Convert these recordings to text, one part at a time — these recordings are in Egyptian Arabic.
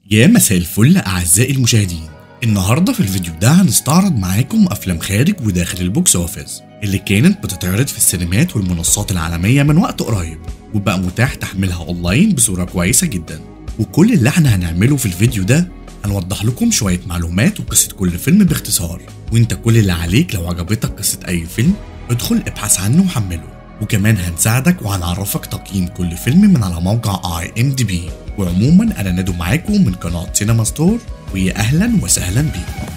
يا مساء الفل أعزائي المشاهدين النهاردة في الفيديو ده هنستعرض معاكم أفلام خارج وداخل البوكس أوفيس اللي كانت بتتعرض في السينمات والمنصات العالمية من وقت قريب وبقى متاح تحميلها أونلاين بصورة كويسة جدا وكل اللي احنا هنعمله في الفيديو ده هنوضح لكم شوية معلومات وقصة كل فيلم باختصار وانت كل اللي عليك لو عجبتك قصة أي فيلم ادخل ابحث عنه وحمله وكمان هنساعدك وهنعرفك تقييم كل فيلم من على موقع اي ام دي بي وعموما انا نادو معاكم من قناه سينما ستور ويا اهلا وسهلا بيكم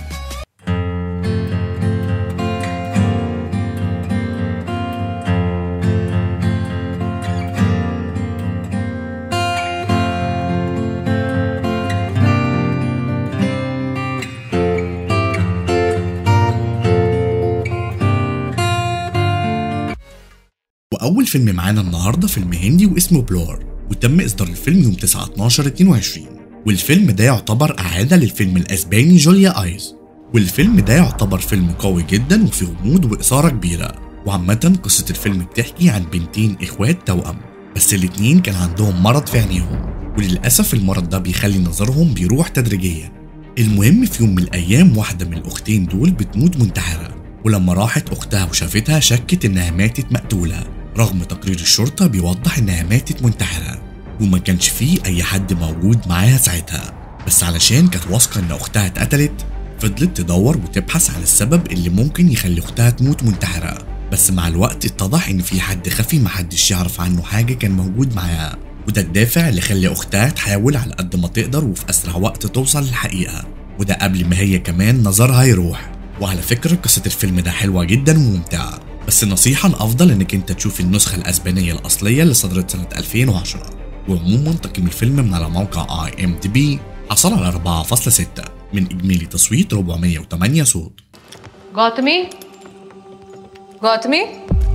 واول فيلم معانا النهارده فيلم هندي واسمه بلور وتم اصدار الفيلم يوم 9 12 22 والفيلم ده يعتبر اعاده للفيلم الاسباني جوليا ايز والفيلم ده يعتبر فيلم قوي جدا وفيه غموض واثاره كبيره وعامة قصة الفيلم بتحكي عن بنتين اخوات توأم بس الاتنين كان عندهم مرض في عينيهم وللأسف المرض ده بيخلي نظرهم بيروح تدريجيا المهم في يوم من الأيام واحدة من الأختين دول بتموت منتحرة ولما راحت أختها وشافتها شكت إنها ماتت مقتولة رغم تقرير الشرطة بيوضح إنها ماتت منتحرة وما كانش فيه أي حد موجود معاها ساعتها بس علشان كانت واثقة إن أختها اتقتلت فضلت تدور وتبحث عن السبب اللي ممكن يخلي أختها تموت منتحرة بس مع الوقت اتضح إن في حد خفي محدش يعرف عنه حاجة كان موجود معاها وده الدافع اللي خلى أختها تحاول على قد ما تقدر وفي أسرع وقت توصل للحقيقة وده قبل ما هي كمان نظرها يروح وعلى فكرة قصة الفيلم ده حلوة جدا وممتعة بس النصيحة الأفضل إنك أنت تشوف النسخة الأسبانية الأصلية اللي صدرت سنة 2010 وعموما تقييم الفيلم من على موقع اي ام دي بي حصل على 4.6 من إجمالي تصويت 408 صوت गौतमी गौतमी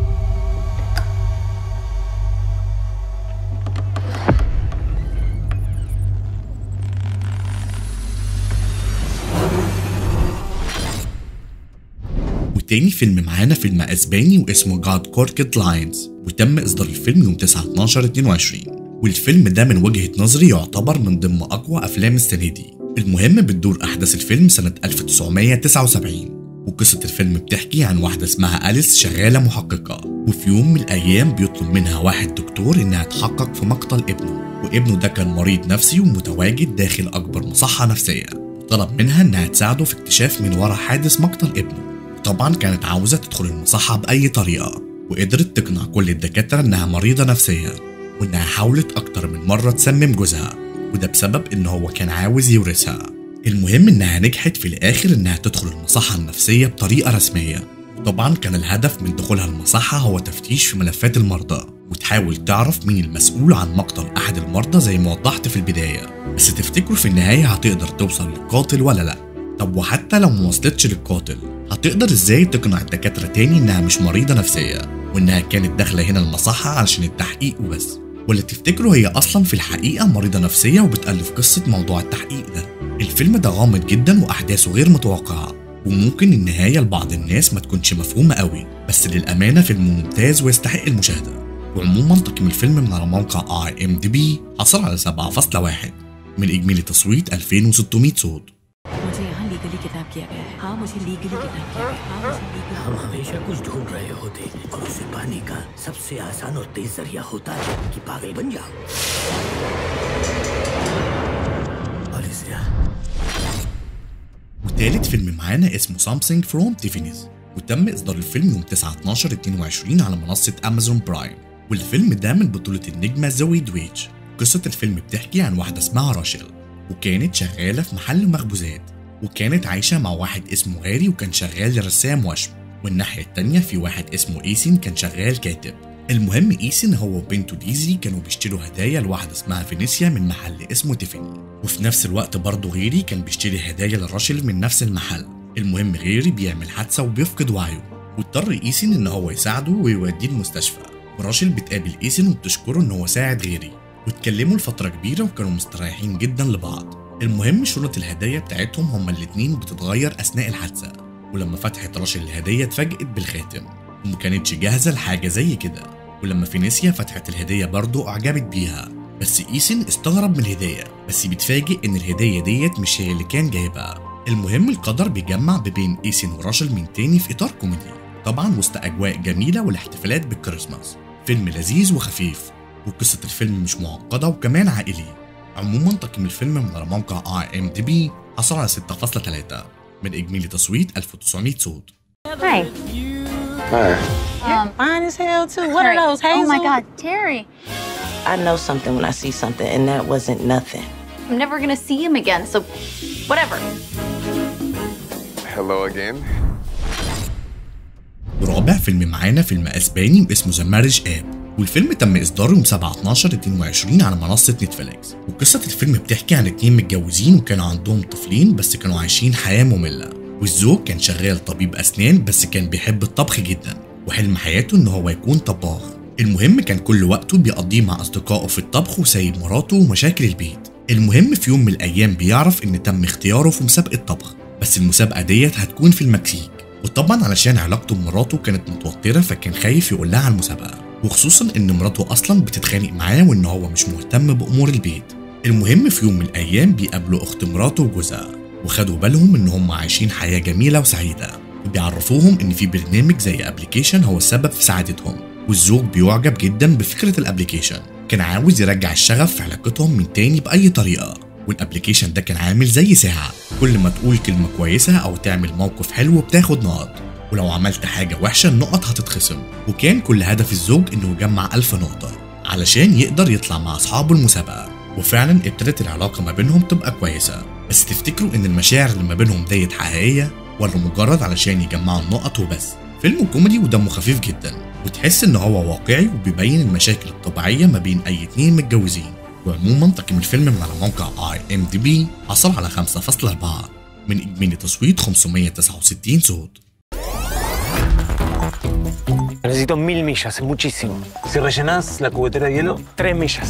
وتاني فيلم معانا فيلم اسباني واسمه جاد كوركت لاينز وتم اصدار الفيلم يوم 9 12 22 والفيلم ده من وجهة نظري يعتبر من ضمن اقوى افلام السنة دي المهم بتدور احداث الفيلم سنة 1979 وقصة الفيلم بتحكي عن واحدة اسمها أليس شغالة محققة وفي يوم من الأيام بيطلب منها واحد دكتور إنها تحقق في مقتل ابنه وابنه ده كان مريض نفسي ومتواجد داخل أكبر مصحة نفسية طلب منها إنها تساعده في اكتشاف من وراء حادث مقتل ابنه طبعا كانت عاوزة تدخل المصحة بأي طريقة وقدرت تقنع كل الدكاترة إنها مريضة نفسيا وإنها حاولت أكتر من مرة تسمم جوزها وده بسبب إن هو كان عاوز يورثها المهم إنها نجحت في الآخر إنها تدخل المصحة النفسية بطريقة رسمية طبعا كان الهدف من دخولها المصحة هو تفتيش في ملفات المرضى وتحاول تعرف مين المسؤول عن مقتل أحد المرضى زي ما وضحت في البداية بس تفتكروا في النهاية هتقدر توصل للقاتل ولا لأ طب وحتى لو ما وصلتش للقاتل هتقدر ازاي تقنع الدكاترة تاني انها مش مريضة نفسية وانها كانت داخلة هنا المصحة علشان التحقيق وبس ولا تفتكروا هي اصلا في الحقيقة مريضة نفسية وبتألف قصة موضوع التحقيق ده الفيلم ده غامض جدا واحداثه غير متوقعة وممكن النهاية لبعض الناس ما تكونش مفهومة قوي بس للأمانة فيلم ممتاز ويستحق المشاهدة وعموما تقييم الفيلم من على موقع اي ام دي بي حصل على 7.1 من إجمالي تصويت 2600 صوت मुझे यहाँ legally kidnap किया गया है हाँ मुझे लीगली किडनैप किया गया है हाँ मुझे लीगली हम हमेशा कुछ ढूंढ रहे होते और उसे पाने का सबसे आसान और तेज जरिया होता है कि पागल बन जाओ अलिसिया وتالت فيلم معانا اسمه Something from Tiffany's وتم إصدار الفيلم يوم 9 12 22 على منصة أمازون برايم والفيلم ده من بطولة النجمة زوي دويتش قصة الفيلم بتحكي عن واحدة اسمها راشيل وكانت شغالة في محل مخبوزات وكانت عايشة مع واحد اسمه هاري وكان شغال رسام وشم والناحية التانية في واحد اسمه إيسين كان شغال كاتب المهم إيسين هو وبنته ديزي كانوا بيشتروا هدايا لواحدة اسمها فينيسيا من محل اسمه تيفاني وفي نفس الوقت برضه غيري كان بيشتري هدايا لراشيل من نفس المحل المهم غيري بيعمل حادثة وبيفقد وعيه واضطر إيسين إن هو يساعده ويوديه المستشفى وراشيل بتقابل إيسين وبتشكره إن هو ساعد غيري واتكلموا لفترة كبيرة وكانوا مستريحين جدا لبعض المهم شنط الهدايا بتاعتهم هما الاتنين بتتغير أثناء الحادثة ولما فتحت راشيل الهدية اتفاجئت بالخاتم وما كانتش جاهزة لحاجة زي كده ولما فينيسيا فتحت الهدية برضه أعجبت بيها بس ايسن استغرب من الهدية بس بيتفاجئ ان الهدية ديت مش هي اللي كان جايبها المهم القدر بيجمع بين ايسن وراشل من تاني في اطار كوميدي طبعا وسط اجواء جميلة والاحتفالات بالكريسماس فيلم لذيذ وخفيف وقصة الفيلم مش معقدة وكمان عائلي عموما تقييم الفيلم من على موقع اي ام دي بي حصل على 6.3 من اجمالي تصويت 1900 صوت Hi. Fine as hell too. What are those? Hazel? Oh my God, Terry. I know something when I see something, and that wasn't nothing. I'm never gonna see him again, so whatever. Hello again. ورابع فيلم معانا فيلم اسباني اسمه ذا مارج اب والفيلم تم اصداره يوم 7 12 22 على منصه نتفليكس وقصه الفيلم بتحكي عن اتنين متجوزين وكانوا عندهم طفلين بس كانوا عايشين حياه ممله والزوج كان شغال طبيب اسنان بس كان بيحب الطبخ جدا وحلم حياته ان هو يكون طباخ المهم كان كل وقته بيقضيه مع اصدقائه في الطبخ وسايب مراته ومشاكل البيت المهم في يوم من الايام بيعرف ان تم اختياره في مسابقه طبخ بس المسابقه ديت هتكون في المكسيك وطبعا علشان علاقته بمراته كانت متوتره فكان خايف يقول لها على المسابقه وخصوصا ان مراته اصلا بتتخانق معاه وان هو مش مهتم بامور البيت المهم في يوم من الايام بيقابلوا اخت مراته وجوزها وخدوا بالهم ان هم عايشين حياه جميله وسعيده وبيعرفوهم ان في برنامج زي ابلكيشن هو السبب في سعادتهم والزوج بيعجب جدا بفكره الابلكيشن كان عاوز يرجع الشغف في علاقتهم من تاني باي طريقه والابلكيشن ده كان عامل زي ساعه كل ما تقول كلمه كويسه او تعمل موقف حلو بتاخد نقط ولو عملت حاجه وحشه النقط هتتخصم وكان كل هدف الزوج انه يجمع ألف نقطه علشان يقدر يطلع مع اصحابه المسابقه وفعلا ابتدت العلاقه ما بينهم تبقى كويسه بس تفتكروا ان المشاعر اللي ما بينهم ديت حقيقيه ولا مجرد علشان يجمعوا النقط وبس فيلم كوميدي ودمه خفيف جدا وتحس ان هو واقعي وبيبين المشاكل الطبيعيه ما بين اي اتنين متجوزين وعموما تقييم الفيلم من على موقع اي ام دي بي حصل على 5.4 من اجمالي تصويت 569 صوت Necesito mil millas, es muchísimo. Si rellenas la cubetera de hielo, tres millas.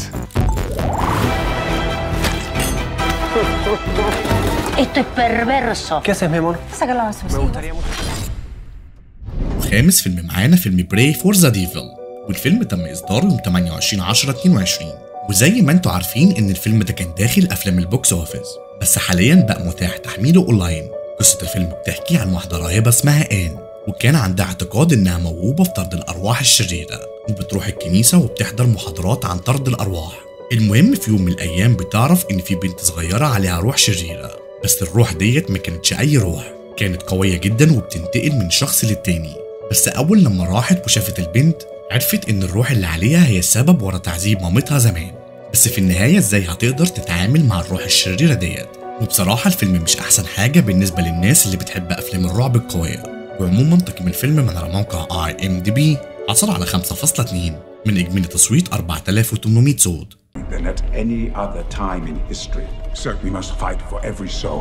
Esto es perverso. ¿Qué haces, mi amor? Saca la basura. Me gustaría mucho. وخامس فيلم معانا فيلم براي فور ذا ديفل والفيلم تم اصداره يوم 28 10 22 وزي ما انتم عارفين ان الفيلم ده كان داخل افلام البوكس اوفيس بس حاليا بقى متاح تحميله اونلاين قصه الفيلم بتحكي عن واحده راهبه اسمها ان وكان عندها اعتقاد انها موهوبه في طرد الارواح الشريره وبتروح الكنيسه وبتحضر محاضرات عن طرد الارواح المهم في يوم من الايام بتعرف ان في بنت صغيره عليها روح شريره بس الروح ديت ما كانتش اي روح كانت قويه جدا وبتنتقل من شخص للتاني بس اول لما راحت وشافت البنت عرفت ان الروح اللي عليها هي السبب ورا تعذيب مامتها زمان بس في النهايه ازاي هتقدر تتعامل مع الروح الشريره ديت وبصراحه الفيلم مش احسن حاجه بالنسبه للناس اللي بتحب افلام الرعب القويه وعموما تقييم الفيلم من على موقع اي ام دي بي حصل على 5.2 من اجمالي تصويت 4800 صوت than at any other time in history. So we must fight for every soul.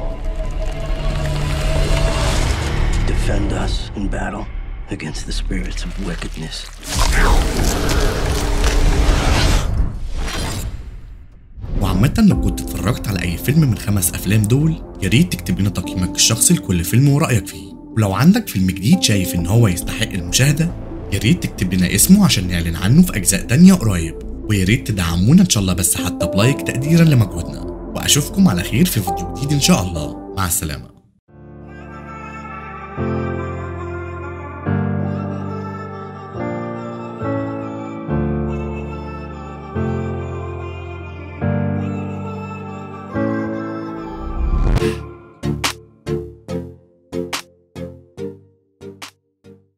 Defend us in battle against the spirits of wickedness. وعامة لو كنت اتفرجت على أي فيلم من خمس أفلام دول يا ريت تكتب لنا تقييمك الشخصي لكل فيلم ورأيك فيه ولو عندك فيلم جديد شايف إن هو يستحق المشاهدة يا ريت تكتب لنا اسمه عشان نعلن عنه في أجزاء تانية قريب ويا ريت تدعمونا إن شاء الله بس حتى بلايك تقديرا لمجهودنا وأشوفكم على خير في فيديو جديد إن شاء الله مع السلامة